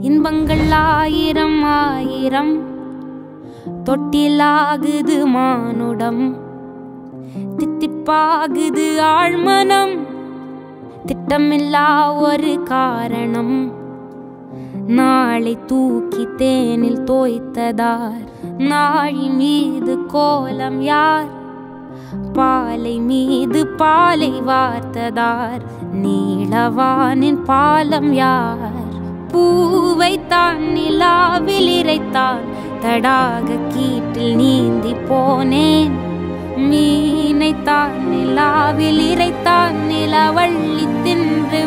இன்பங்கள் ஆயிரம் ஆயிரம் தொட்டிலாகுது மானுடம் தித்திப்பாகுது ஆழ்மனம் திட்டமில்லா ஒரு காரணம் நாளை தூக்கி தேனில் தோய்த்ததார் நாழி மீது கோலம் யார் பாலை மீது பாலை வார்த்ததார் நீளவானின் பாலம் யார் பூவைத்தான் நிலாவில் இறைத்தான் தடாக கீட்டில் நீந்தி போனேன் மீனைத்தான் நிலாவில் இறைத்தான் நிலவள்ளி தின்று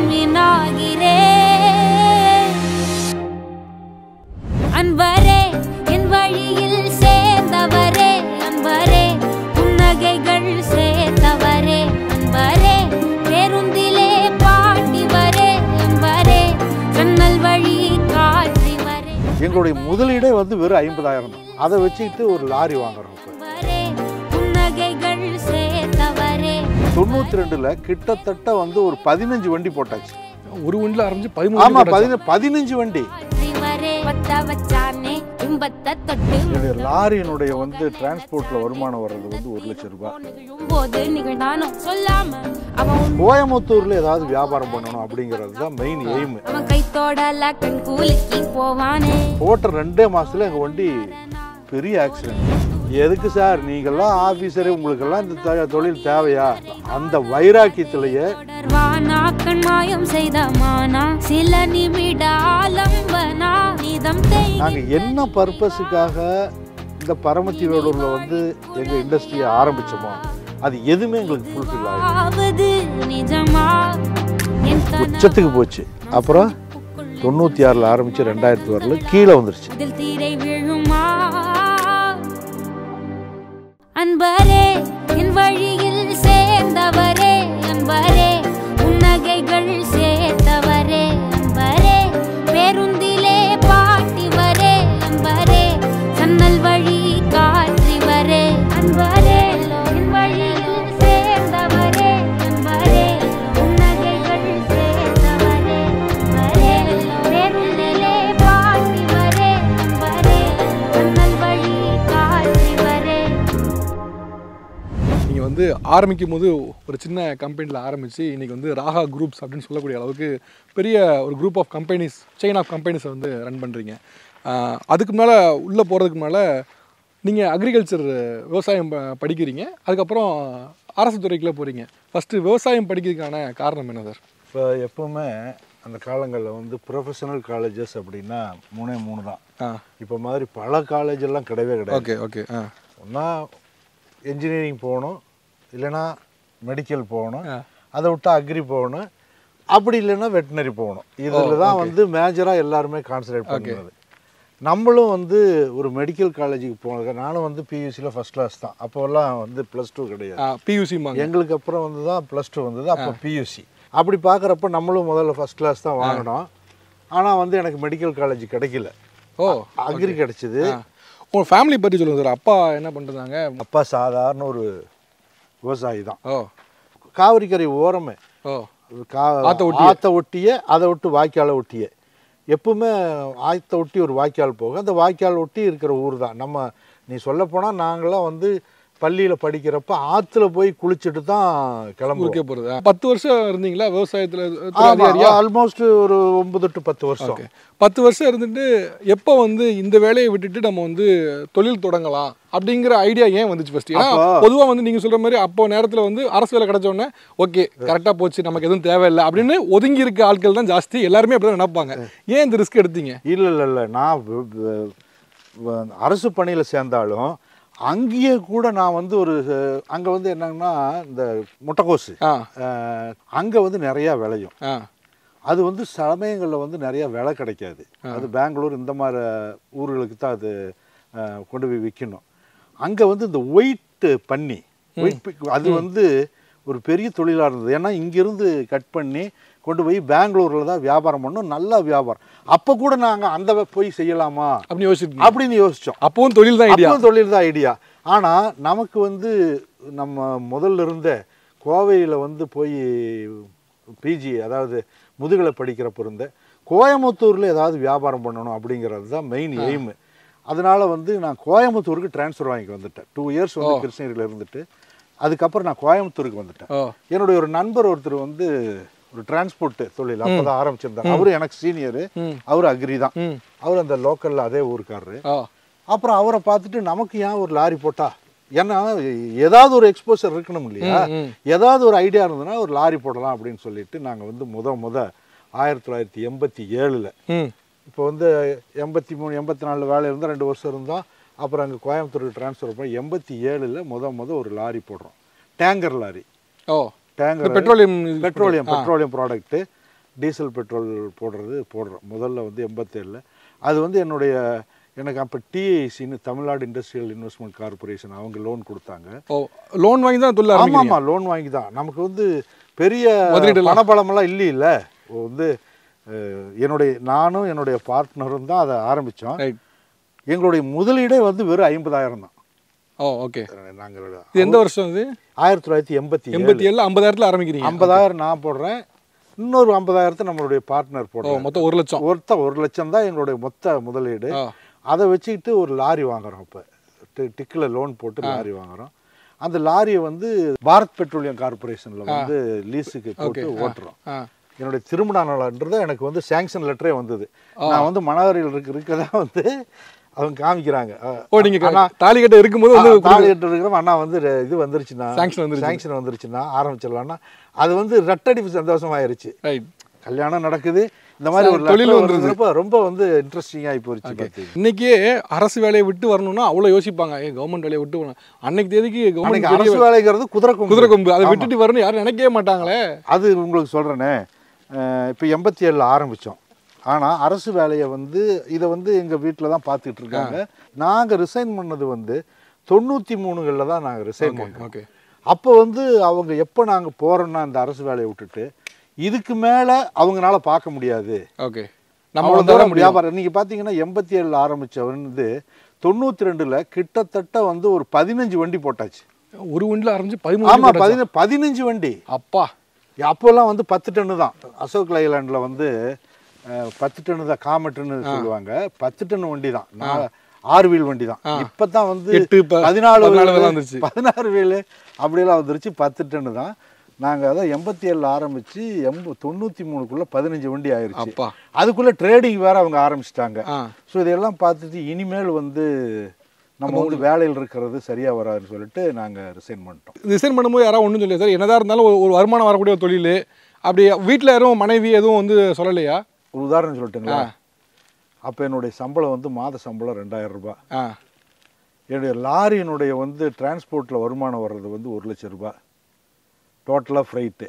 விண்வினாகிறேன் அன்பரே என் வழியில் சேர்ந்தவரே அன்பரே புன்னகைகள் சேர்த்தவரே அன்பரே பேருந்திலே பாட்டிவரே அன்பரே ஜன்னல் வழி காற்றிவரே எங்களுடைய முதலீடே வந்து வெறும் ஐம்பதாயிரம் தான் அதை வச்சுக்கிட்டு ஒரு லாரி வாங்குறோம் இப்போ அன்பரே புன்னகைகள் சேர்த்தவரே தொண்ணூற்றி ரெண்டில் கிட்டத்தட்ட வந்து ஒரு பதினஞ்சு வண்டி போட்டாச்சு ஒரு ஒன்றில் ஆரம்பிச்சு ஆமா பதிமூணு பதின பதினஞ்சு வண்டி காற்றிவரே பத்த வச்சானே இன்பத்தை தொட்டு என்னுடைய லாரியினுடைய வந்து டிரான்ஸ்போர்ட்ல வருமானம் வர்றது வந்து ஒரு லட்சம் ரூபாய் நிகழும் போது நிகழ்ந்தானோ சொல்லாம அவன் உன் கோயம்புத்தூர்ல ஏதாவது வியாபாரம் பண்ணணும் அப்படிங்கிறது தான் மெயின் எய்ம் அவன் கை தொடல கண் கூலிக்கு போவானே போட்ட ரெண்டே மாசத்துல எங்க வண்டி பெரிய ஆக்சிடென்ட் எதுக்கு சார் நீங்கெல்லாம் ஆபீசரு உங்களுக்கெல்லாம் இந்த த- தொழில் தேவையா அந்த வைராக்கியத்திலேயே தொடர்வானா கண்மாயம் செய்த மானா சில நிமிட ஆலம்பனா நிதம் தேய் நாங்க என்ன பர்பஸுக்காக இந்த பரமத்தி வேலூர்ல வந்து எங்க இண்டஸ்ட்ரியை ஆரம்பிச்சோமோ அது எதுவுமே எங்களுக்கு ஃபுல்ஃபில் ஆகும் ஆவது நிஜமா என் கனவு உச்சத்துக்கு போச்சு அப்புறம் தொண்ணூற்றி ஆறில் ஆரம்பிச்சு ரெண்டாயிரத்தி வரல கீழே வந்துருச்சு இதில் தீரை விழுமா அன்பரே என் வழியில் சேர்ந்தவரே அன்பரே புன்னகைகள் சேர்த்தவரே அன்பரே பேருந்திலே பாட்டிவரே அன்பரே சன்னல் வழி காற்றிவரே அன்பரே என் வழியில் சேர்ந்தவரே அன்பரே புன்னகைகள் சேர்த்தவரே அன்பரே பேருந்திலே பாட்டிவரே அன்பரே சன்னல் வழி காற்றிவரே நீங்கள் வந்து ஆரம்பிக்கும் போது ஒரு சின்ன கம்பெனியில் ஆரம்பித்து இன்றைக்கி வந்து ராகா குரூப்ஸ் அப்படின்னு சொல்லக்கூடிய அளவுக்கு பெரிய ஒரு group of companies chain of கம்பெனிஸை வந்து ரன் பண்ணுறீங்க அதுக்கு மேலே உள்ளே போகிறதுக்கு மேலே நீங்கள் அக்ரிகல்ச்சர் விவசாயம் ப- படிக்கிறீங்க அதுக்கப்புறம் அரசு துறைக்குள்ளே போகிறீங்க ஃபஸ்ட்டு விவசாயம் படிக்கிறதுக்கான காரணம் என்ன சார் இப்போ எப்பவுமே அந்த காலங்களில் வந்து ப்ரொஃபஷனல் காலேஜஸ் அப்படின்னா மூணே மூணு தான் ஆ இப்போ மாதிரி பல காலேஜ் எல்லாம் கிடையவே கிடையாது ஓகே ஓகே ஆ ஒன்றா என்ஜினியரிங் போகணும் இல்லைன்னா மெடிக்கல் போகணும் ஆ. அதை விட்டு அக்ரி போகணும் அப்படி இல்லைன்னா வெட்டினரி போகணும் இதில் தான் வந்து மேஜராக எல்லாருமே கான்சன்ட்ரேட் பண்ணுறது நம்மளும் வந்து ஒரு மெடிக்கல் காலேஜுக்கு போனது நானும் வந்து பியூசியில் ஃபஸ்ட் கிளாஸ் தான் அப்போல்லாம் வந்து ப்ளஸ் டூ கிடையாது பியூசி மாங்க எங்களுக்கு அப்புறம் வந்து தான் ப்ளஸ் டூ வந்தது அப்போ பியூசி அப்படி பார்க்குறப்ப நம்மளும் முதல்ல ஃபஸ்ட் கிளாஸ் தான் வாங்கினோம் ஆனால் வந்து எனக்கு மெடிக்கல் காலேஜ் கிடைக்கல ஓ அக்ரி கிடைச்சிது உங்கள் ஃபேமிலி பற்றி சொல்லுங்கள் சார் அப்பா என்ன பண்ணுறாங்க அப்பா சாதாரண ஒரு விவசாயி தான் ஓ காவிரிக்கரை ஓரமே ஓ கா ஆத்த ஒட்டியே. ஆத்த ஒட்டியே அதை விட்டு வாய்க்காலை ஒட்டியே எப்பவுமே ஆத்த ஒட்டி ஒரு வாய்க்கால் போகும் அந்த வாய்க்கால் ஒட்டி இருக்கிற ஊர் தான் நம்ம நீ சொல்ல போனால் நாங்களாம் வந்து பள்ளியில் படிக்கிறப்ப ஆற்றுல போய் குளிச்சுட்டு தான் கிளம்புவோம் ஊருக்கே போகிறது பத்து வருஷம் இருந்தீங்களா விவசாயத்தில் ஆல்மோஸ்ட் ஒரு ஒன்பது டு பத்து வருஷம் ஓகே பத்து வருஷம் இருந்துட்டு எப்போ வந்து இந்த வேலையை விட்டுட்டு நம்ம வந்து தொழில் தொடங்கலாம் அப்படிங்கிற ஐடியா ஏன் வந்துச்சு ஃபர்ஸ்ட் ஏன்னா அப்போ- பொதுவாக வந்து நீங்கள் சொல்கிற மாதிரி அப்போ நேரத்தில் வந்து அரசு வேலை கிடைச்ச உடனே ஓகே கரெக்டாக போச்சு நமக்கு எதுவும் தேவையில்லை அப்படின்னு ஒதுங்கி இருக்க ஆட்கள் தான் ஜாஸ்தி எல்லாருமே அப்படி தான் நினைப்பாங்க ஏன் இந்த ரிஸ்க் எடுத்தீங்க இல்லை இல்லை இல்லை நான் வ- வ- வ- அரசு பணியில் சேர்ந்தாலும் அங்கேயே கூட நான் வந்து ஒரு அங்கே வந்து என்னன்னா இந்த முட்டைக்கோசு ஆ அங்கே வந்து நிறையா விளையும் ஆ அது வந்து சமயங்களில் வந்து நிறைய விலை கிடைக்காது அது பெங்களூர் இந்த மாதிரி ஊர்களுக்கு தான் அது அஹ், கொண்டு போய் விற்கணும் அங்கே வந்து இந்த ஒயிட் பன்னி ஒயிட் அது வந்து ஒரு பெரிய தொழிலாக இருந்தது ஏன்னா இங்கிருந்து கட் பண்ணி கொண்டு போய் பெங்களூரில் தான் வியாபாரம் பண்ணோம் நல்லா வியாபாரம் அப்போ கூட நாங்கள் அந்த வே- போய் செய்யலாமா அப்படின்னு யோசிச்சுட்டு அப்படின்னு யோசித்தோம் அப்பவும் தொழில் தான் ஐடியா அப்பவும் தொழில் தான் ஐடியா ஆனால் நமக்கு வந்து நம்ம முதல்ல இருந்த கோவையில் வந்து போய் பிஜி அதாவது முதுகலை படிக்கிறப்ப இருந்த கோயம்புத்தூரில் ஏதாவது வியாபாரம் பண்ணணும் அப்படிங்கிறது தான் மெயின் எய்மு அதனால வந்து நான் கோயம்புத்தூருக்கு ட்ரான்ஸ்ஃபர் வாங்கி வந்துட்டேன் டூ இயர்ஸ் வந்து கிருஷ்ணகிரியில் இருந்துட்டு அதுக்கப்புறம் நான் கோயம்புத்தூருக்கு வந்துட்டேன் ஓ என்னுடைய ஒரு நண்பர் ஒருத்தர் வந்து ஒரு டிரான்ஸ்போர்ட் தொழில் அப்பதான் ஆரம்பிச்சிருந்தார் அவரு எனக்கு சீனியர் அவர் அக்ரி தான் ம் அவர் அந்த லோக்கல்ல அதே ஊருக்காரரு ஓ அப்புறம் அவரை பார்த்துட்டு நமக்கு ஏன் ஒரு லாரி போட்டா ஏன்னா ஏதாவது ஒரு எக்ஸ்போசர் இருக்கணும் இல்லையா ம், ம். ஏதாவது ஒரு ஐடியா இருந்ததுன்னா ஒரு லாரி போடலாம் அப்படின்னு சொல்லிட்டு நாங்க வந்து முத முத ஆயிரத்தி தொள்ளாயிரத்தி எண்பத்தி ஏழுல ம் இப்போ வந்து எண்பத்தி மூணு எண்பத்தி நாலு வேலை இருந்தால் ரெண்டு வருஷம் இருந்தோம் அப்புறம் அங்கே கோயம்புத்தூருக்கு ட்ரான்ஸ்ஃபர் பண்ணி எண்பத்தி ஏழில் முத முத ஒரு லாரி போடுறோம் டேங்கர் லாரி ஓ tanker petroleum petroleum petroleum product diesel petrol போடுறது போடுறோம் முதல்ல வந்து எண்பத்தேழில் அது வந்து என்னுடைய எனக்கு அப்போ டிஐசின்னு தமிழ்நாடு இண்டஸ்ட்ரியல் இன்வெஸ்ட்மெண்ட் கார்பரேஷன் அவங்க லோன் கொடுத்தாங்க ஓ லோன் வாங்கி தான் தொழில் ஆமாம் ஆரம்பிக்கிறீங்க ஆமாம் லோன் வாங்கி தான் நமக்கு வந்து பெரிய முதலீடுலாம். பணபலமெல்லாம் இல்லையில்ல வந்து அஹ், என்னுடைய நானும் என்னுடைய பார்ட்னரும் தான் அதை ஆரம்பித்தோம் ரைட் எங்களுடைய முதலீடே வந்து வெறும் ஐம்பதாயிரம் தான் ஓ ஓகே நாங்கள் இது எந்த வருஷம் இது ஆயிரத்தி தொள்ளாயிரத்தி எண்பத்தி எண்பத்தி ஏழு ஐம்பதாயிரத்துல ஆரம்பிக்கிறீங்க ஐம்பதாயிரம் நான் போடுறேன் இன்னொரு ஐம்பதாயிரத்தை நம்மளுடைய பார்ட்னர் ஓ போடுறோம் மொத்தம் ஒரு லட்சம் ஒருத்த ஒரு லட்சம் தான் எங்களுடைய மொத்த முதலீடு ஆ அதை வச்சுக்கிட்டு ஒரு லாரி வாங்குறோம் இப்போ டிக்கில் லோன் போட்டு லாரி வாங்குறோம் அந்த லாரியை வந்து பாரத் பெட்ரோலியம் கார்பரேஷனில் வந்து லீஸுக்கு போட்டு ஓட்டுறோம் ஆ என்னுடைய திருமண நாளன்றது எனக்கு வந்து சேங்ஷன் லெட்டரே வந்தது நான் வந்து மணவரையில் இருக்க இருக்கதா வந்து அவங்க காமிக்கிறாங்க ஓ நீங்க க- தாலி கட்ட இருக்கும்போது வந்து தாலி கட்டு இருக்கிறோம் அண்ணா வந்து ரெ- இது வந்துருச்சுன்னா Sanction வந்துருச்சு. சாங்ஷன் வந்துருச்சுன்னா ஆரம்பிச்சிடலாம்னா அது வந்து ரெட்டடிப்பு சந்தோஷம் ஆயிருச்சு ரைட் கல்யாணம் நடக்குது இந்த மாதிரி ஒரு தொழில் தொழில் வந்துருது. வந்துருப்ப ரொம்ப வந்து இன்ட்ரெஸ்டிங் ஆகி போச்சு பார்த்தீங்க இன்னைக்கே அரசு வேலையை விட்டு வரணும்னா அவ்வளோ யோசிப்பாங்க ஏ கவர்மெண்ட் வேலையை விட்டு வரணும் அன்னைக்கு தேதிக்கு அன்னைக்கு கவர்மெண்ட் அரசு வேலைங்கிறது குதிரை கொம்பு. குதிரை கொம்பு அதை ஆமா. விட்டுட்டு வரணும் யாரும் நினைக்கவே மாட்டாங்களே அது உங்களுக்கு சொல்கிறேனே இப்போ எண்பத்தி ஏழில் ஆரம்பித்தோம் ஆனால் அரசு வேலையை வந்து இதை வந்து எங்கள் வீட்டில் தான் பார்த்துட்டு இருக்காங்க நாங்கள் ரிசைன் பண்ணது வந்து தொண்ணூற்றி மூணுகளில் தான் நாங்கள் ரிசைன் பண்ணோம் ஓகே அப்போ வந்து அவங்க எப்போ நாங்கள் போகிறோன்னா அந்த அரசு வேலையை விட்டுட்டு இதுக்கு மேலே அவங்களால பார்க்க முடியாது ஓகே நம்ம அவ்வளோ வந்து தூரம் வியாபாரம் நீங்கள் பார்த்தீங்கன்னா எண்பத்தி ஏழில் ஆரம்பித்தவர் வந்து தொண்ணூற்றி ரெண்டில் கிட்டத்தட்ட வந்து ஒரு பதினஞ்சு வண்டி போட்டாச்சு ஒரு வண்டியில் ஆரம்பிச்சு பதிமூணு ஆமாம் வண்டி போட்டாச்சா? பதின பதினஞ்சு வண்டி அப்பா அப்போல்லாம் வந்து பத்து டன்னு தான் அசோக் லைலாண்டில் வந்து அஹ், பத்து டன்னு தான் காமெட்டுன்னு சொல்லுவாங்க பத்து டன் வண்டி தான் நான் ஆறு வீல் வண்டி தான் இப்போ தான் வந்து எட்டு, ப- பதினாலு பதினாலு wheel, தான் வந்துருச்சு. பதினாறு வீலு அப்படியெல்லாம் வந்துருச்சு பத்து டன்னு தான் நாங்கள் அதான் எண்பத்தி ஏழில் ஆரம்பித்து எண்ப தொண்ணூற்றி மூணுக்குள்ளே பதினஞ்சு வண்டி ஆயிருச்சு அப்பா அதுக்குள்ளே ட்ரேடிங் வேற அவங்க ஆரம்பிச்சிட்டாங்க ஆ ஸோ இதெல்லாம் பார்த்துட்டு இனிமேல் வந்து நம்ம வந்து வேலையில் இருக்கிறது சரியாக வராதுன்னு சொல்லிட்டு நாங்கள் ரிசைன் பண்ணிட்டோம் ரிசைன் பண்ணும்போது யாராவது ஒன்றும் சொல்லலையா சார் என்னதான் இருந்தாலும் ஒரு- ஒரு வருமானம் வரக்கூடிய ஒரு தொழில் அப்படி வீட்டில் யாரும் மனைவி எதுவும் வந்து சொல்லலையா ஒரு உதாரணம் சொல்லட்டுங்களா அப்போ என்னுடைய சம்பளம் வந்து மாத சம்பளம் ரெண்டாயிரம் ரூபாய் ஆ என்னுடைய லாரியினுடைய வந்து டிரான்ஸ்போர்ட்டில் வருமானம் வர்றது வந்து ஒரு லட்சம் ரூபாய் டோட்டலாக ஃப்ரைட்டு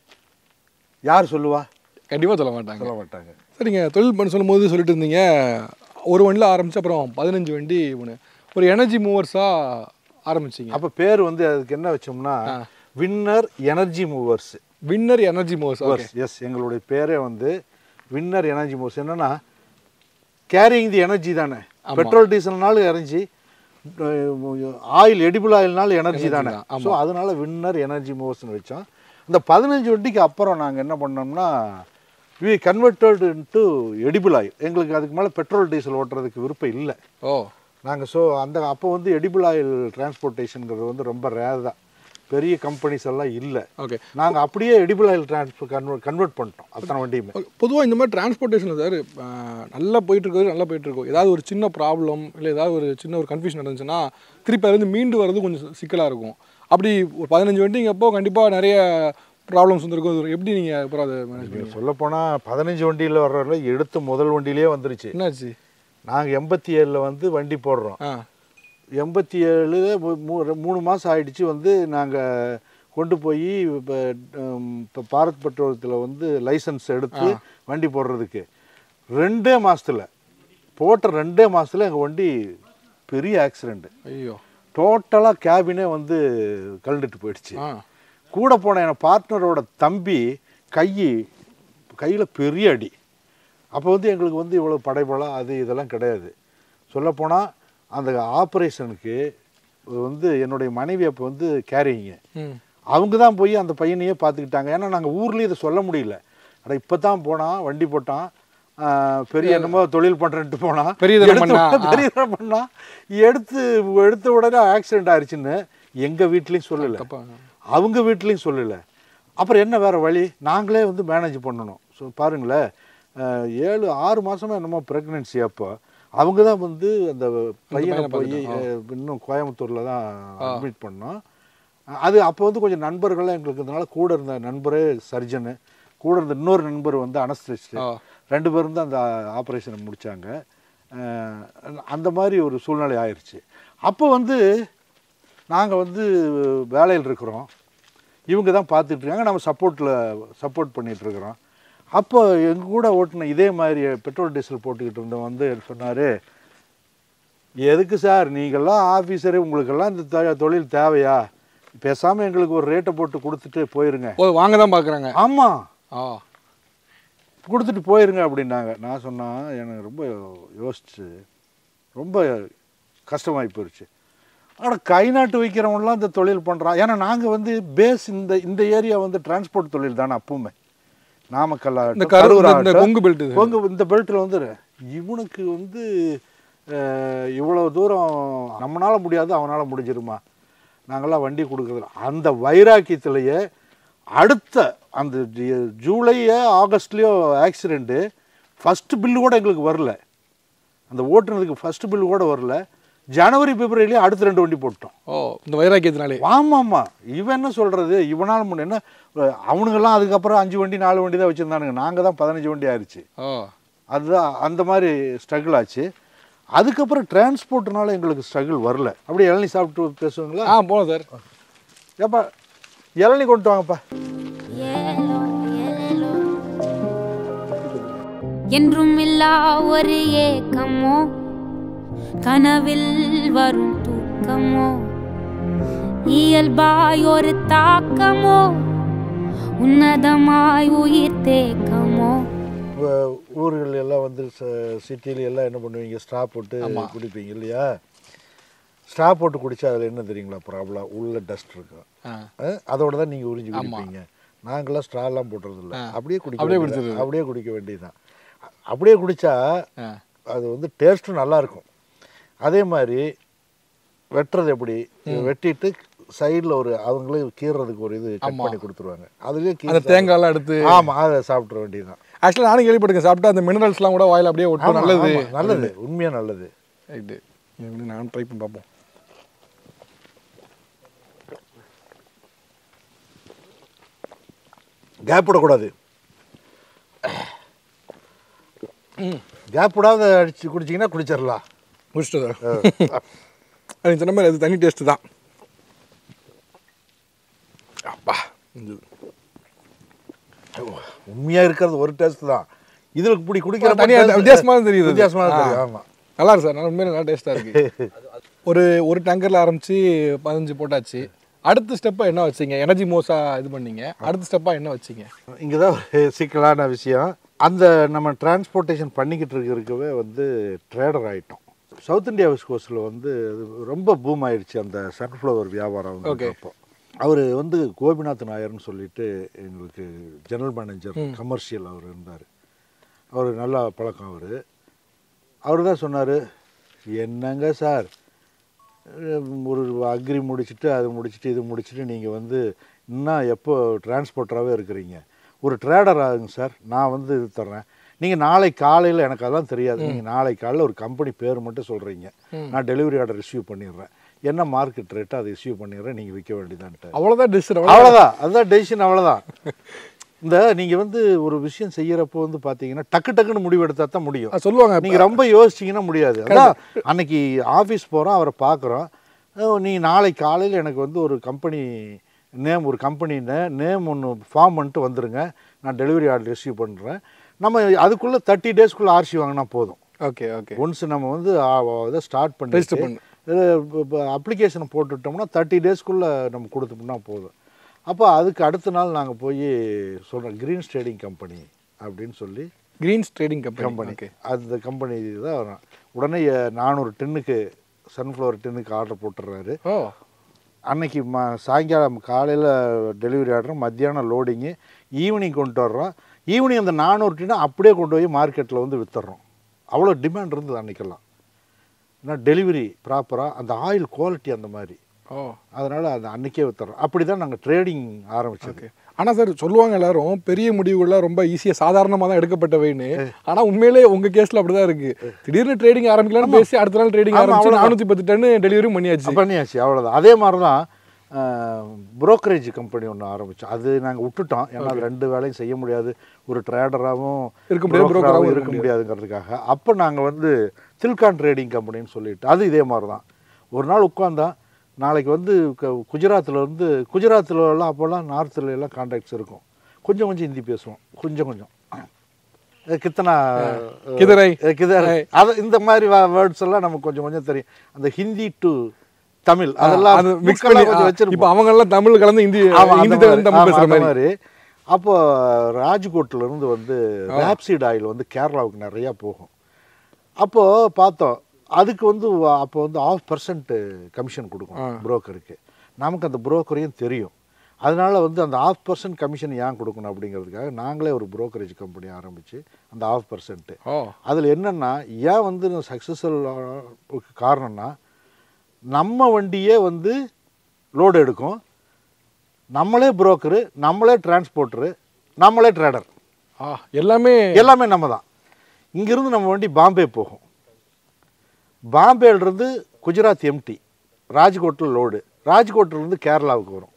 யார் சொல்லுவா கண்டிப்பாக சொல்ல மாட்டாங்க சொல்ல மாட்டாங்க சரிங்க தொழில் பண்ண சொல்லும்போது சொல்லிட்டு இருந்தீங்க ஒரு வண்டியில் ஆரம்பிச்சு அப்புறம் பதினஞ்சு வண்டி ஒன்று ஒரு எனர்ஜி மூவர்ஸாக ஆரம்பிச்சிங்க அப்போ பேர் வந்து அதுக்கு என்ன வச்சோம்னா winner energy movers winner energy movers okay yes எங்களுடைய பேரே வந்து வின்னர் எனர்ஜி மூவர்ஸ் என்னன்னா கேரிங் தி எனர்ஜி தானே பெட்ரோல் டீசல்னாலும் எனர்ஜி ஆயில் எடிபிள் ஆயில்னாலும் எனர்ஜி தானே தான், ஸோ அதனால வின்னர் எனர்ஜி மூவர்ஸ்னு வச்சோம் இந்த பதினஞ்சு வண்டிக்கு அப்புறம் நாங்கள் என்ன பண்ணோம்னா we converted to edible oil எங்களுக்கு அதுக்கு மேலே பெட்ரோல் டீசல் ஓட்டுறதுக்கு விருப்பம் இல்லை ஓ நாங்கள் ஸோ அந்த அப்போ வந்து எடிபிள் ஆயில் டிரான்ஸ்போர்ட்டேஷனுங்கிறது வந்து ரொம்ப ரேர் தான் பெரிய கம்பெனிஸ் எல்லாம் இல்லை ஓகே நாங்கள் அப்படியே edible oil transport convert convert பண்ணிட்டோம் அத்தனை வண்டியுமே பொதுவாக இந்த மாதிரி டிரான்ஸ்போர்ட்டேஷன் சார் நல்லா போயிட்டு இருக்கிறது நல்லா போயிட்டு இருக்கும் ஏதாவது ஒரு சின்ன ப்ராப்ளம் இல்லை ஏதாவது ஒரு சின்ன ஒரு கன்ஃபியூஷன் நடந்துச்சுன்னா திருப்பி அதுலேருந்து மீண்டு வர்றது கொஞ்சம் சிக்கலாக இருக்கும் அப்படி ஒரு பதினஞ்சு வண்டிங்கப்போ கண்டிப்பாக நிறைய ப்ராப்ளம்ஸ் வந்துருக்கும் அது எப்படி நீங்கள் அப்புறம் அதை மேனேஜ் பண்ணி சொல்லப்போனால் பதினஞ்சு வண்டியில் வர்றதுல எடுத்த முதல் வண்டியிலே வந்துருச்சு என்னாச்சு நாங்கள் எண்பத்தி ஏழில் வந்து வண்டி போடுறோம் ஆ எண்பத்தி ஏழு மூணு மாதம் ஆயிடுச்சு வந்து நாங்கள் கொண்டு போய் இப்போ இப்போ பாரத் பெட்ரோலத்தில் வந்து லைசன்ஸ் எடுத்து வண்டி போடுறதுக்கு ரெண்டே மாசத்துல போட்ட ரெண்டே மாசத்துல எங்கள் வண்டி பெரிய ஆக்சிடெண்ட்டு ஐயோ டோட்டலாக கேபினே வந்து கழண்டுட்டு போயிடுச்சு ஆ கூட போன என் பார்ட்னரோட தம்பி கை கையில் பெரிய அடி அப்போ வந்து எங்களுக்கு வந்து இவ்வளோ படைபலம் அது இதெல்லாம் கிடையாது சொல்லப்போனால் அந்த ஆப்ரேஷனுக்கு வந்து என்னுடைய மனைவி அப்போ வந்து கேரிங்க ம் அவங்க தான் போய் அந்த பையனையே பார்த்துக்கிட்டாங்க ஏன்னா நாங்கள் ஊர்லேயே இதை சொல்ல முடியல அட இப்போ தான் போனான் வண்டி போட்டான் ஆஹ், பெரிய என்னமோ தொழில் பண்ணுறேன்ட்டு போனா பெரிய தனம் எடுத்த பண்ணா, உடனே பெரிய தனம் பண்ணா எடுத்து எடுத்த உடனே ஆக்சிடென்ட் ஆயிடுச்சுன்னு எங்கள் வீட்லேயும் சொல்லலை தப்பா அவங்க வீட்லேயும் சொல்லலை அப்புறம் என்ன வேறு வழி நாங்களே வந்து மேனேஜ் பண்ணணும் ஸோ பாருங்களேன் அஹ், ஏழு ஆறு மாதமாக என்னமோ ப்ரெக்னென்சி அப்போ அவங்க தான் வந்து அந்த பையனை பையனை போய் அஹ், இன்னும் கோயம்புத்தூரில் தான் அட்மிட் பண்ணோம் அது அப்போ வந்து கொஞ்சம் நண்பர்கள்லாம் எங்களுக்கு இருந்தனால கூட இருந்த நண்பரே சர்ஜனு கூட இருந்த இன்னொரு நண்பர் வந்து அனஸ்திஸ்ட் ஆ. ரெண்டு பேரும் தான் அந்த ஆப்ரேஷனை முடித்தாங்க அந்த மாதிரி ஒரு சூழ்நிலை ஆயிடுச்சு அப்போ வந்து நாங்கள் வந்து வேலையில் இருக்கிறோம் இவங்க தான் பார்த்துட்டு இருக்காங்க நம்ம சப்போர்ட்டில் சப்போர்ட் பண்ணிட்டு இருக்கிறோம் அப்போ எங்கள் கூட ஓட்டின இதே மாதிரி பெட்ரோல் டீசல் போட்டுக்கிட்டு இருந்தவன் வந்து சொன்னார் எதுக்கு சார் நீங்கள்லாம் ஆஃபீஸரு உங்களுக்கெல்லாம் இந்த தொ- தொழில் தேவையா பேசாமல் எங்களுக்கு ஒரு ரேட்டை போட்டு கொடுத்துட்டு போயிருங்க ஓ வாங்க தான் பார்க்குறாங்க ஆமாம் ஆ கொடுத்துட்டு போயிருங்க அப்படின்னாங்க நான் சொன்னேன் எனக்கு ரொம்ப யோசிச்சு ரொம்ப கஷ்டமாகி போயிடுச்சு ஆனால் கை நாட்டு வைக்கிறவங்களாம் இந்த தொழில் பண்ணுறான் ஏன்னா நாங்கள் வந்து பேஸ் இந்த இந்த ஏரியா வந்து டிரான்ஸ்போர்ட் தொழில் தானே அப்பவுமே நாமக்கல் இந்த ஆகட்டும், கரு கரூர் இந்த ஆகட்டும். கொங்கு பெல்ட் இது கொங்கு இந்த பெல்ட்டில் வந்து இவனுக்கு வந்து அஹ், இவ்வளவு தூரம் நம்மளால முடியாது அவனால முடிஞ்சிருமா நாங்களாம் வண்டி கொடுக்குறது அந்த வைராக்கியத்திலேயே அடுத்த அந்த ஜி- ஜூலையோ ஆகஸ்ட்லேயோ ஆக்சிடெண்ட்டு ஃபஸ்ட்டு பில்லு கூட எங்களுக்கு வரல அந்த ஓட்டுனதுக்கு ஃபஸ்ட்டு பில்லு கூட வரல ஜனவரி பிப்ரவரிலேயே அடுத்த ரெண்டு வண்டி போட்டோம் ஓ இந்த வைராக்கியத்தினாலே ஆமாம்மா இவன் என்ன சொல்கிறது இவனால் முன்ன என்ன அஹ், அவனுங்கெல்லாம் அதுக்கப்புறம் அஞ்சு வண்டி நாலு வண்டி தான் வச்சுருந்தானுங்க நாங்கள் தான் பதினஞ்சு வண்டி ஆயிடுச்சு ஓ அதுதான் அந்த மாதிரி ஸ்ட்ரகிள் ஆச்சு அதுக்கப்புறம் டிரான்ஸ்போர்ட்னால எங்களுக்கு ஸ்ட்ரகிள் வரல அப்படியே இளநீ சாப்பிட்டு பேசுவாங்களா ஆ போகலாம் சார் ஏப்பா இளநீ கொண்டு வாங்கப்பா ஏலோ ஏலேலோ என்றும் இல்லா ஒரு ஏக்கமோ கனவில் வரும் தூக்கமோ இயல்பாய் ஒரு தாக்கமோ உன்னதமாய் உயிர் தேக்கமோ இப்போ ஊர்கள் எல்லாம் வந்து சிட்டில எல்லாம் என்ன பண்ணுவீங்க ஸ்ட்ரா போட்டு குடிப்பீங்க இல்லையா ஸ்ட்ரா போட்டு குடிச்சா அதில் என்ன தெரியுங்களா ப்ராப்ளம் உள்ள டஸ்ட் இருக்கும் ஆ அஹ், அதோட தான் நீங்கள் உறிஞ்சி குடிப்பீங்க நாங்களாம் ஸ்ட்ராலாம் போடுறது இல்லை அப்படியே குடிக்க அப்படியே வேண்டியது- குடிச்சிடுறது. அப்படியே குடிக்க வேண்டியதுதான் அப்படியே குடிச்சா ஆ அது வந்து டேஸ்ட்டும் நல்லா இருக்கும் அதே மாதிரி வெட்டுறது எப்படி வெட்டிட்டு சைடில் ஒரு அவங்களே கீறதுக்கு ஒரு இது கட் பண்ணி கொடுத்துருவாங்க அதுலேயே அந்த தேங்காய்லாம் எடுத்து ஆமாம் அதை சாப்பிட்ற வேண்டியதுதான் ஆக்சுவலாக நானும் கேள்விப்பட்டிருக்கேன் சாப்பிட்டா அந்த மினரல்ஸ்லாம் கூட வாயில் அப்படியே ஒட்டும் ஆமா, நல்லது ஆமா, நல்லது உண்மையாக நல்லது ரைட்டு நானும் ட்ரை பண்ணி பார்ப்போம் கேப் விடக்கூடாது கேப் விடாத அடிச்சு குடிச்சிங்கன்னா குடிச்சிடலாம் முடிச்சிட்டு சார் அது சொன்ன மாதிரி அது தனி டேஸ்ட்டு தான் அப்பா இது உண்மையாக இருக்கிறது ஒரு டேஸ்ட் தான் இதில் இப்படி குடிக்கிற தனியா வித்தியாசமா தான் தெரியுது அது. வித்தியாசமாக ஆ. தெரியும் ஆமாம் நல்லா இருக்கு சார் நல்லா உண்மையில நல்லா டேஸ்ட்டாக இருக்கு ஒரு ஒரு டங்கரில் ஆரம்பிச்சு பதினஞ்சு போட்டாச்சு அடுத்த ஸ்டெப்பா என்ன வச்சீங்க எனர்ஜி மோஸா இது பண்ணீங்க அடுத்த ஸ்டெப்பா என்ன வச்சீங்க இங்கே தான் ஒரு சிக்கலான விஷயம் அந்த நம்ம டிரான்ஸ்போர்ட்டேஷன் பண்ணிக்கிட்டு இருக்கிறதுக்கவே வந்து ட்ரேடர் ஆகிட்டோம் சவுத் இந்தியா விஸ்கோஸில் வந்து அது ரொம்ப பூம் ஆயிடுச்சு அந்த சன்ஃப்ளவர் வியாபாரம் வந்து Okay. அப்போ அவர் வந்து கோபிநாத் நாயர்னு சொல்லிட்டு எங்களுக்கு ஜெனரல் மேனேஜர் கமர்ஷியல் அவர் இருந்தார் அவர் நல்லா பழக்கம் அவர் அவர் தான் சொன்னார் என்னங்க சார் ஒரு அக்ரி முடிச்சுட்டு அது முடிச்சுட்டு இது முடிச்சுட்டு நீங்கள் வந்து இன்னும் எப்போ டிரான்ஸ்போர்ட்டராகவே இருக்கிறீங்க ஒரு ட்ரேடர் ஆகுங்க சார் நான் வந்து இது தர்றேன் நீங்கள் நாளை காலையில் எனக்கு அதெல்லாம் தெரியாது நீங்கள் நாளை காலையில் ஒரு கம்பெனி பேர் மட்டும் சொல்கிறீங்க நான் டெலிவரி ஆர்டர் ரிசீவ் பண்ணிடுறேன் என்ன மார்க்கெட் ரேட்டோ அதை ரிசீவ் பண்ணிடுறேன் நீங்கள் விற்க வேண்டியதான்ட்டு அவ்வளோதான் டிஷ் அவ்வளோதான் அதுதான் டெசிஷன் அவ்வளோதான் இந்த நீங்கள் வந்து ஒரு விஷயம் செய்யறப்போ வந்து பார்த்தீங்கன்னா டக்கு டக்குன்னு முடிவெடுத்தா தான் முடியும் சொல்லுவாங்க நீங்க ரொம்ப யோசிச்சீங்கன்னா முடியாது அதான் அன்னைக்கு ஆஃபீஸ் போகிறோம் அவரை பார்க்குறோம் நீ நாளைக்கு காலையில் எனக்கு வந்து ஒரு கம்பெனி நேம் ஒரு கம்பெனி நேம் ஒன்று ஃபார்ம் பண்ணிட்டு வந்துருங்க நான் டெலிவரி ஆர்டர் ரிசீவ் பண்ணுறேன் நம்ம அதுக்குள்ளே தேர்ட்டி டேஸ்க்குள்ளே ஆர்சி வாங்கினா போதும் ஓகே ஓகே ஒன்ஸ் நம்ம வந்து ஆ, இதை ஸ்டார்ட் Register பண்ணி பண்ணு. அப்ளிகேஷனை போட்டுட்டோம்னா தேர்ட்டி டேஸ்க்குள்ளே நம்ம கொடுத்தோம்னா போதும் அப்போ அதுக்கு அடுத்த நாள் நாங்கள் போய் சொல்கிறோம் க்ரீன் ட்ரேடிங் கம்பெனி அப்படின்னு சொல்லி greens trading company company okay அந்த கம்பெனி தான் வரும் உடனே நானூறு டின்னுக்கு சன்ஃப்ளவர் டின்னுக்கு ஆர்டர் போட்டுடுறாரு ஓ அன்னைக்கு ம சாயங்காலம் காலையில் டெலிவரி ஆர்டர் மத்தியானம் லோடிங்கு ஈவினிங் கொண்டு வர்றோம் ஈவினிங் அந்த நானூறு டின்னா அப்படியே கொண்டு போய் மார்க்கெட்டில் வந்து வித்துடுறோம் அவ்வளோ டிமாண்ட் இருந்தது அன்றைக்கெல்லாம் ஏன்னா டெலிவரி ப்ராப்பராக அந்த ஆயில் குவாலிட்டி அந்த மாதிரி ஓ அதனால் அது அன்றைக்கே வித்துறோம் அப்படி தான் நாங்கள் ட்ரேடிங் ஆரம்பிச்சது ஓகே ஆனால் சார் சொல்லுவாங்க எல்லாரும் பெரிய முடிவுகள்லாம் ரொம்ப ஈஸியாக சாதாரணமாக தான் எடுக்கப்பட்டவைன்னு ஆனால் உண்மையிலே உங்கள் கேஸில் அப்படி தான் இருக்குது திடீர்னு ட்ரேடிங் ஆரம்பிக்கலாம்னு பேசி அடுத்த நாள் ட்ரேடிங் ஆமா, ஆரம்பிச்சு அவ்வளவுதான். நானூற்றி பத்து டன்னு டெலிவரி பண்ணியாச்சு பண்ணியாச்சு அவ்வளோதான் அதே மாதிரி தான் புரோக்கரேஜ் கம்பெனி ஒன்று ஆரம்பித்தோம் அது நாங்கள் விட்டுட்டோம் ஏன்னா அது ரெண்டு வேலையும் செய்ய முடியாது ஒரு ட்ரேடராகவும் இருக்க முடியாது, broker-ஆவும் இருக்க இருக்க முடியாதுங்கிறதுக்காக அப்போ நாங்கள் வந்து தில்கான் ட்ரேடிங் கம்பெனின்னு சொல்லிட்டு அது இதே மாதிரி தான் ஒரு நாள் உட்காந்தா நாளைக்கு வந்து க- குஜராத்தில் வந்து குஜராத்தில் எல்லாம் அப்போல்லாம் நார்த்தில் எல்லாம் கான்டாக்ட்ஸ் இருக்கும் கொஞ்சம் கொஞ்சம் ஹிந்தி பேசுவோம் கொஞ்சம் கொஞ்சம் அஹ் கித்தனா அஹ், கிதரை. அஹ் கிதரை அது இந்த மாதிரி வேர்ட்ஸ் எல்லாம் நமக்கு கொஞ்சம் கொஞ்சம் தெரியும் அந்த ஹிந்தி டு தமிழ் அதெல்லாம் அது மிக்ஸ் book எல்லாம் பண்ணி கொஞ்சம் இப்போ வச்சிருப்போம் அவங்க எல்லாம் தமிழ் கலந்து ஹிந்தி ஆமா, அந்த ஹிந்தி மாதிரி. வந்து தமிழ் ஆமா, பேசுகிற அந்த மாதிரி மாதிரி அப்போ ராஜ்கோட்ல இருந்து வந்து ராப்சீட் ஆயில் வந்து கேரளாவுக்கு நிறைய போகும் அப்போ பார்த்தோம் அதுக்கு வந்து வ- அப்போ வந்து ஆஃப் பர்சன்ட் கமிஷன் கொடுக்கும் புரோக்கருக்கு நமக்கு அந்த புரோக்கரையும் தெரியும் அதனால வந்து அந்த ஆஃப் பர்சன்ட் கமிஷன் ஏன் கொடுக்கணும் அப்படிங்கிறதுக்காக நாங்களே ஒரு புரோக்கரேஜ் கம்பெனி ஆரம்பிச்சு அந்த ஆஃப் பர்சன்ட் ஓ அதில் என்னென்னா ஏன் வந்து சக்ஸஸ்ஃபுல் காரணம்னா நம்ம வண்டியே வந்து லோடு எடுக்கும் நம்மளே புரோக்கரு நம்மளே டிரான்ஸ்போர்ட்டரு நம்மளே ட்ரேடர் ஆ எல்லாமே எல்லாமே நம்ம தான் இங்கேருந்து நம்ம வண்டி பாம்பே போகும் பாம்பேலேருந்து குஜராத் எம்டி ராஜ்கோட்டில் லோடு ராஜ்கோட்டிலேருந்து கேரளாவுக்கு வரும்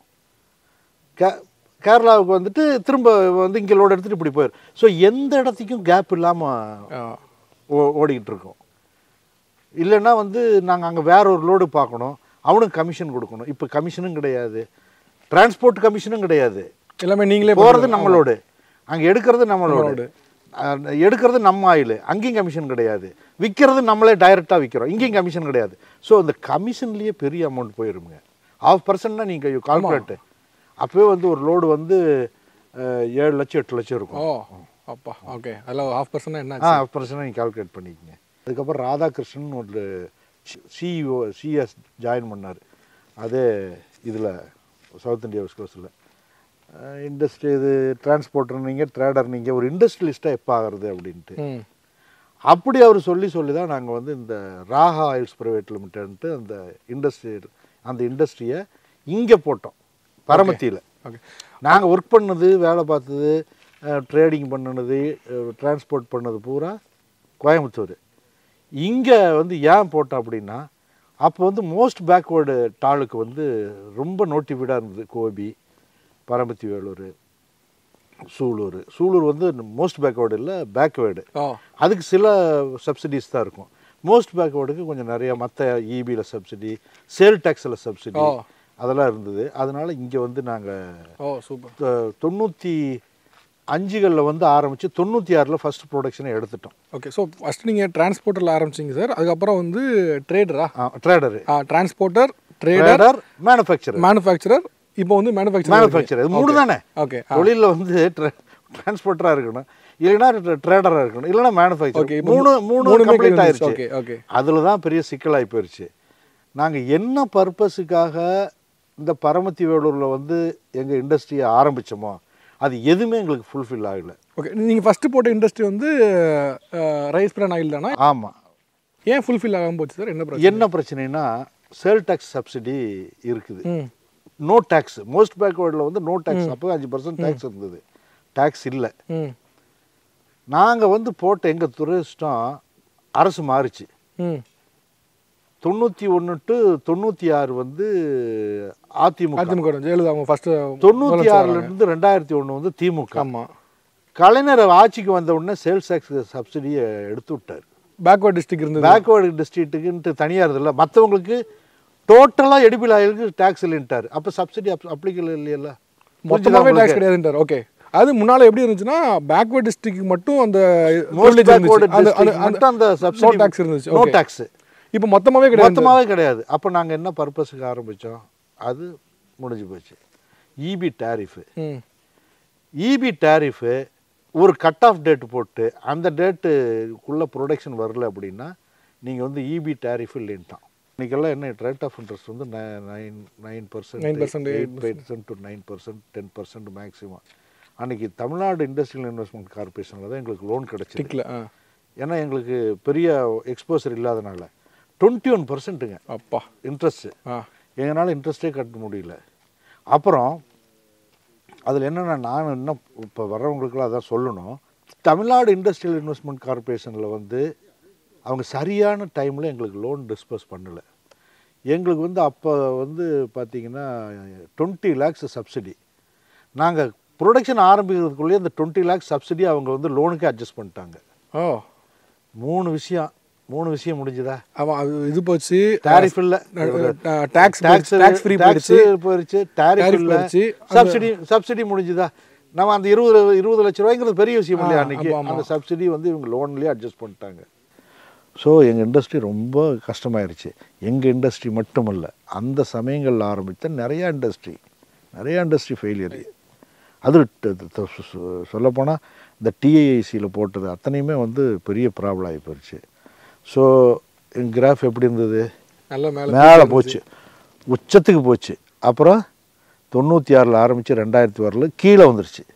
கே கேரளாவுக்கு வந்துட்டு திரும்ப வந்து இங்கே லோடு எடுத்துகிட்டு இப்படி போயிடும் ஸோ எந்த இடத்துக்கும் கேப் இல்லாமல் ஆ, ஓ ஓடிக்கிட்டு இருக்கோம் இல்லைன்னா வந்து நாங்கள் அங்கே வேற ஒரு லோடு பார்க்கணும் அவனுக்கு கமிஷன் கொடுக்கணும் இப்போ கமிஷனும் கிடையாது டிரான்ஸ்போர்ட் கமிஷனும் கிடையாது எல்லாமே நீங்களே போகிறது நம்மளோடு அங்கே எடுக்கிறது நம்மளோடு அஹ் எடுக்கிறது நம்ம ஆயில் அங்கேயும் கமிஷன் கிடையாது விற்கிறது நம்மளே டைரெக்டாக விற்கிறோம் இங்கேயும் கமிஷன் கிடையாது ஸோ அந்த கமிஷன்லேயே பெரிய அமௌண்ட் போயிருங்க ஆஃப் பர்சன்ட்னா நீங்கள் கால்குலேட்டு அப்போவே வந்து ஒரு லோடு வந்து அஹ், ஏழு லட்சம் எட்டு லட்சம் இருக்கும் ஓ அப்பா ஓகே அதில் ஹாஃப் பர்சன்ட் என்ன ஆ பர்சன்ட் நீங்கள் கால்குலேட் பண்ணிக்கங்க அதுக்கப்புறம் ராதாகிருஷ்ணன் ஒரு சிஇஓ சிஎஸ் ஜாயின் பண்ணார் அதே இதில் சவுத் இந்தியா விஸ்கோஸில் இண்டஸ்ட்ரி இது டிரான்ஸ்போர்ட்டர் நீங்கள் ட்ரேடர் நீங்கள் ஒரு இண்டஸ்ட்ரியலிஸ்ட்டாக எப்போ ஆகிறது அப்படின்ட்டு ம் அப்படி அவர் சொல்லி சொல்லி தான் நாங்கள் வந்து இந்த ராகா ஆயில்ஸ் ப்ரைவேட் லிமிட்டட்ன்ட்டு அந்த இண்டஸ்ட்ரி அந்த இண்டஸ்ட்ரியை இங்கே போட்டோம் பரமத்தியில் ஓகே நாங்கள் ஒர்க் பண்ணது வேலை பார்த்தது ட்ரேடிங் பண்ணது டிரான்ஸ்போர்ட் பண்ணது பூரா கோயம்புத்தூர் இங்கே வந்து ஏன் போட்டோம் அப்படின்னா அப்போ வந்து மோஸ்ட் பேக்வேர்டு டாலுக்கு வந்து ரொம்ப நோட்டிஃபைடாக இருந்தது கோபி பரமத்தி வேலூர் சூலூர் சூலூர் வந்து மோஸ்ட் பேக்வேர்டு இல்லை பேக்வேர்டு ஓ அதுக்கு சில சப்சிடிஸ் தான் இருக்கும் மோஸ்ட் பேக்வேர்டுக்கு கொஞ்சம் நிறைய மற்ற இபியில் சப்சிடி சேல் டேக்ஸில் சப்சிடி ஓ. அதெல்லாம் இருந்தது அதனால இங்கே வந்து நாங்கள் ஓ சூப்பர் தொண்ணூற்றி அஞ்சுகளில் வந்து ஆரம்பித்து தொண்ணூற்றி ஆறில் ஃபர்ஸ்ட் ப்ரொடக்ஷனை எடுத்துட்டோம் ஓகே ஸோ ஃபஸ்ட் நீங்கள் டிரான்ஸ்போர்ட்டரில் ஆரம்பிச்சிங்க சார் அதுக்கப்புறம் வந்து ட்ரேடரா trader transporter trader trader manufacturer manufacturer இப்போ வந்து மேனுஃபேக்சர் மேனுஃபேக்சரர் இது மூணு தானே ஓகே தொழிலில் வந்து டிரான்ஸ்போர்ட்டராக இருக்கணும் இல்லைன்னா ட்ரேடராக இருக்கணும் இல்லைன்னா Okay, மேனுஃபேக்சர் இப்போ மூணு மூணு மூணுமே கம்ப்ளீட் clear ஆயிருச்சு okay, okay. அதில் தான் பெரிய சிக்கலாகி போயிருச்சு நாங்கள் என்ன பர்பஸுக்காக இந்த பரமத்தி வேலூரில் வந்து எங்கள் இண்டஸ்ட்ரியை ஆரம்பித்தோமோ அது எதுவுமே எங்களுக்கு ஃபுல்ஃபில் ஆகலை ஓகே நீங்கள் ஃபஸ்ட்டு போட்ட இண்டஸ்ட்ரி வந்து ரைஸ் பிரான் ஆயில் தானா ஆமாம் ஏன் ஃபுல்ஃபில் ஆகாம போச்சு சார் என்ன பிரச்சனை என்ன பிரச்சனைனா சேல் டேக்ஸ் சப்சிடி இருக்குது ம் நோ டேக்ஸ் மோஸ்ட் பேக்வேர்டில் வந்து நோ டேக்ஸ் அப்போ அஞ்சு பர்சன்ட் டேக்ஸ் இருந்தது டேக்ஸ் இல்லை ம் நாங்கள் வந்து போட்ட எங்கள் துரதிஷ்டம் அரசு மாறுச்சு ம் தொண்ணூற்றி ஒன்று டு தொண்ணூற்றி ஆறு வந்து அதிமுக அதிமுக ஜெயலலிதா அவங்க ஃபஸ்ட்டு தொண்ணூற்றி ஆறுலேருந்து ரெண்டாயிரத்தி ஒன்று வந்து திமுக ஆமாம் கலைஞர் ஆட்சிக்கு வந்த உடனே சேல்ஸ் டேக்ஸ் சப்சிடியை எடுத்து விட்டார் பேக்வர்ட் டிஸ்ட்ரிக்ட் இருந்தது பேக்வேர்டு டிஸ்ட்ரிக்ட்டுக்குன்ட்டு தனியாக இல்லை மற்றவங்களுக்கு டோட்டலாக எடிபிள் ஆயிலுக்கு டேக்ஸ் இல்லைன்ட்டார் அப்போ சப்சிடி அப்ளிகல் இல்லையல்ல மொத்தமாகவே டேக்ஸ் கிடையாதுன்றார் ஓகே அது முன்னால எப்படி இருந்துச்சுன்னா பேக்வர்ட் டிஸ்ட்ரிக்ட் மட்டும் அந்த மோஸ்ட் privilege பேக்வேர்டு இருந்துச்சு. அந்த- அந்த- மட்டும் அந்த no சப்சிடி tax இருந்துச்சு நோ okay. டேக்ஸ் இப்போ மொத்தமாவே கிடையாது மொத்தமாகவே கிடையாது அப்போ நாங்கள் என்ன பர்பஸுக்கு ஆரம்பித்தோம் அது முடிஞ்சு போச்சு இபி டேரிஃபு ம் இபி டேரிஃபு ஒரு கட் ஆஃப் டேட் போட்டு அந்த டேட்டுக்குள்ளே ப்ரொடக்ஷன் வரல அப்படின்னா நீங்கள் வந்து இபி டேரிஃப் இல்லைன்ட்டான் இன்றைக்கெல்லாம் என்ன ரேட் ஆஃப் இன்ட்ரெஸ்ட் வந்து nine nine percent 9%, eight percent to nine percent ten percent maximum அன்னைக்கு தமிழ்நாடு இண்டஸ்ட்ரியல் இன்வெஸ்ட்மெண்ட் கார்பரேஷனில் தான் எங்களுக்கு லோன் கிடச்சிது டிக்ல ஆ ஏன்னா எங்களுக்கு பெரிய எக்ஸ்போசர் இல்லாதனால டுவெண்ட்டி ஒன் பர்சன்ட்டுங்க அப்பா இன்ட்ரெஸ்ட்டு ஆ எங்களால் இன்ட்ரெஸ்டே கட்ட முடியல அப்புறம் அதில் என்னென்னா நான் இன்னும் இப்போ வர்றவங்களுக்குலாம் அதான் சொல்லணும் தமிழ்நாடு இண்டஸ்ட்ரியல் இன்வெஸ்ட்மெண்ட் கார்பரேஷனில் வந்து அவங்க சரியான டைமில் எங்களுக்கு லோன் டிஸ்பர்ஸ் பண்ணலை எங்களுக்கு வந்து அப்போ வந்து பார்த்தீங்கன்னா டுவெண்ட்டி லேக்ஸ் சப்சிடி நாங்கள் ப்ரொடக்ஷன் ஆரம்பிக்கிறதுக்குள்ளேயே அந்த டுவெண்ட்டி லேக்ஸ் சப்சிடி அவங்க வந்து லோனுக்கே அட்ஜஸ்ட் பண்ணிட்டாங்க ஓ மூணு விஷயம் மூணு விஷயம் முடிஞ்சுதா ஆமாம் அது இது போச்சு டாரிஃப் இல்லை டேக்ஸ் டேக்ஸ் ஃப்ரீ போயிடுச்சு போயிருச்சு டாரிஃப் Tariff இல்ல போயிருச்சு. சப்சிடி சப்சிடி முடிஞ்சுதா நம்ம அந்த இருபது இருபது லட்ச ரூபாய்ங்கிறது பெரிய விஷயம் இல்லையா ஆ, அன்னைக்கு ஆமா, ஆமா. அந்த சப்சிடி வந்து இவங்க லோன்லேயே அட்ஜஸ்ட் பண்ணிட்டாங்க ஸோ எங்கள் இண்டஸ்ட்ரி ரொம்ப கஷ்டமாயிருச்சு எங்கள் இண்டஸ்ட்ரி மட்டும் இல்லை அந்த சமயங்களில் ஆரம்பித்த நிறையா இண்டஸ்ட்ரி நிறையா இண்டஸ்ட்ரி ஃபெயிலியர் அது சொல்லப்போனால் இந்த டிஐஐசியில் போட்டது அத்தனையுமே வந்து பெரிய ப்ராப்ளம் ஆகி போயிடுச்சு ஸோ எங்கள் கிராஃப் எப்படி இருந்தது நல்ல மேலே மேலே போச்சு உச்சத்துக்கு போச்சு அப்புறம் தொண்ணூற்றி ஆறில் ஆரம்பித்து ரெண்டாயிரத்தி வரல கீழே வந்துருச்சு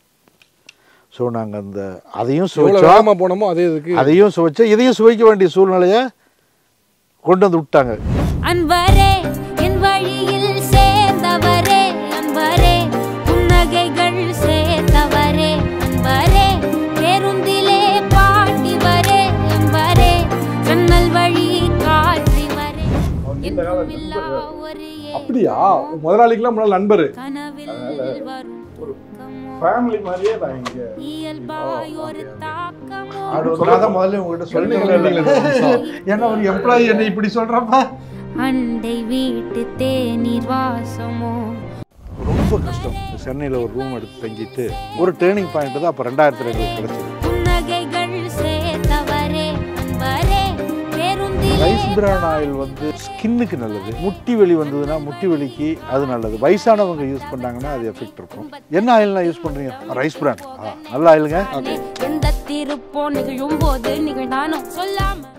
ஸோ நாங்கள் அந்த அதையும் எவ்வளோ சுவைச்சோம் வேகமாக போனோமோ அதே இதுக்கு அதையும் சுவைச்சோம் இதையும் சுவைக்க வேண்டிய சூழ்நிலையை கொண்டு வந்து விட்டாங்க அன்பரே என் வழியில் சேர்ந்தவரே அன்பரே புன்னகைகள் சேர்த்தவரே அன்பரே பேருந்திலே பாண்டிவரே அன்பரே ஜன்னல் வழி காற்றிவரே என்றுமில்லா ஒரு அப்படியா முதலாளிக்கெல்லாம் முன்னாள் நண்பர் கனவில் வரும் துக்கமோ, ஃபேமிலி மாதிரியே நான் இங்கே இயல்பாய் ஒரு தாக்கமோ நான் தான் முதல்ல உங்ககிட்ட சொல்லிட்டேன் ஏன்னா ஒரு எம்ப்ளாயி என்னை இப்படி சொல்கிறப்ப அண்டை வீட்டு தேநீர் வாசமோ ரொம்ப கஷ்டம் சென்னையில் ஒரு ரூம் எடுத்து தங்கிட்டு ஒரு டேர்னிங் பாயிண்ட் தான் அப்போ ரெண்டாயிரத்தி எங்களுக்கு கிடச்சிது புன்னகைகள் சேர்த்தவரே அன்பரே பேருந்திலே ரைஸ் பிரான் ஆயில் வந்து ஸ்கின்னுக்கு நல்லது முட்டி வலி வந்ததுன்னா முட்டி வலிக்கு அது நல்லது வயசானவங்க யூஸ் பண்ணாங்கன்னா அது எஃபெக்ட் இருக்கும் என்ன ஆயில்லாம் யூஸ் பண்றீங்க ரைஸ் பிரான் ஆ நல்ல ஆயிலுங்க எந்த திருப்போ நிகழும் போது நிகழ்ந்தானோ சொல்லாம